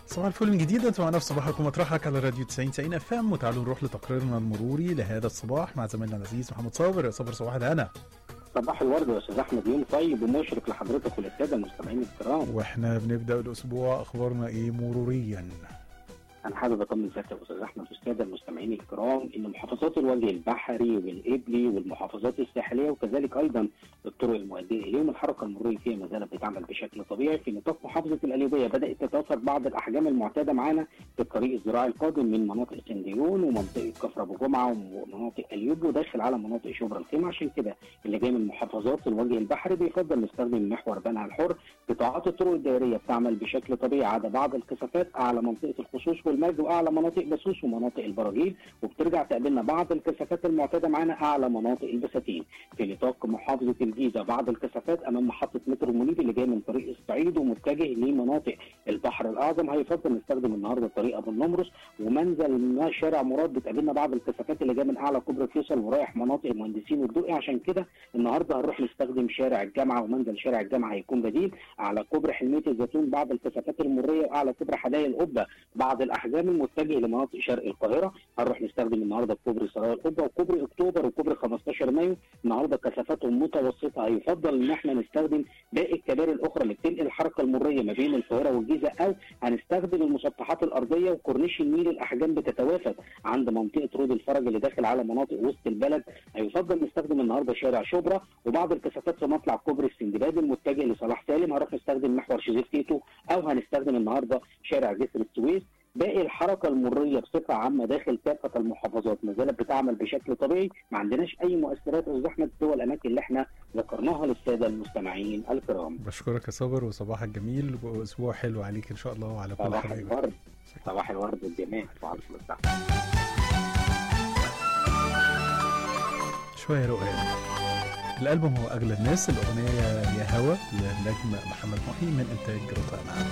صباح الفل من جديد انتوا معنا في صباحكم مطرحك على راديو 90 90 اف ام وتعالوا نروح لتقريرنا المروري لهذا الصباح مع زميلنا العزيز محمد صابر يا صابر صباح الهنا صباح الورد يا استاذ احمد يوم طيب ومشرق لحضرتك وللساده المستمعين الكرام واحنا بنبدا الاسبوع اخبارنا ايه مروريا انا حابب اطمن سيادتك يا استاذ احمد والساده المستمعين الكرام ان محافظات الوجه البحري والابلي والمحافظات الساحليه وكذلك ايضا الطرق المؤديه اليهم الحركه المروريه فيها ما زالت بتعمل بشكل طبيعي في نطاق محافظه القليوبيه بدات تتوفر بعض الاحجام المعتاده معانا في الطريق الزراعي القادم من مناطق سنديون ومنطقه كفر ابو جمعه ومناطق اليوب وداخل على مناطق شبرا الخيمه عشان كده اللي جاي من محافظات الوجه البحري بيفضل نستخدم محور بنها الحر قطاعات الطرق الدائريه بتعمل بشكل طبيعي عدا بعض الكثافات اعلى منطقه الخصوص والمرج واعلى مناطق بسوس ومناطق البراجيل وبترجع تقابلنا بعض الكثافات المعتاده معانا اعلى مناطق البساتين في نطاق محافظه الجيزه بعض الكثافات امام محطه مترو المنيب اللي جاي من طريق الصعيد ومتجه لمناطق البحر الاعظم هيفضل نستخدم النهارده طريق ابو النمرس ومنزل شارع مراد بتقابلنا بعض الكثافات اللي جايه من اعلى كوبري فيصل ورايح مناطق المهندسين والدقي عشان كده النهارده هنروح نستخدم شارع الجامعه ومنزل شارع الجامعه هيكون بديل على كوبري حلميه الزيتون بعض الكثافات المريه واعلى كوبري حدائق القبه بعض الاحجام المتجه لمناطق شرق القاهره هنروح نستخدم النهارده كوبري سرايا القبه وكوبري اكتوبر وكوبري 15 مايو النهارده كثافاتهم متوسطه هيفضل ان احنا نستخدم باقي الكباري الاخرى اللي بتنقل الحركه المريه ما بين القاهره والجيزه او هنستخدم المسطحات الارضيه وكورنيش النيل الاحجام بتتوافد عند منطقه رود الفرج اللي داخل على مناطق وسط البلد هيفضل نستخدم النهارده شارع شبرا وبعض الكثافات في مطلع كوبري السندباد المتجه لصلاح سالم هنروح نستخدم محور شريف تيتو او هنستخدم النهارده شارع جسر السويس باقي الحركه المريه بصفه عامه داخل كافه المحافظات ما زالت بتعمل بشكل طبيعي ما عندناش اي مؤثرات او زحمه سوى الاماكن اللي احنا ذكرناها للساده المستمعين الكرام بشكرك يا صابر وصباحك جميل واسبوع حلو عليك ان شاء الله وعلى كل صباح حبايبك الورد صباح الورد والجمال وعلى الصحة. شويه رقيق الالبوم هو اغلى الناس الاغنيه يا هوا للنجم محمد محي من انتاج روتانا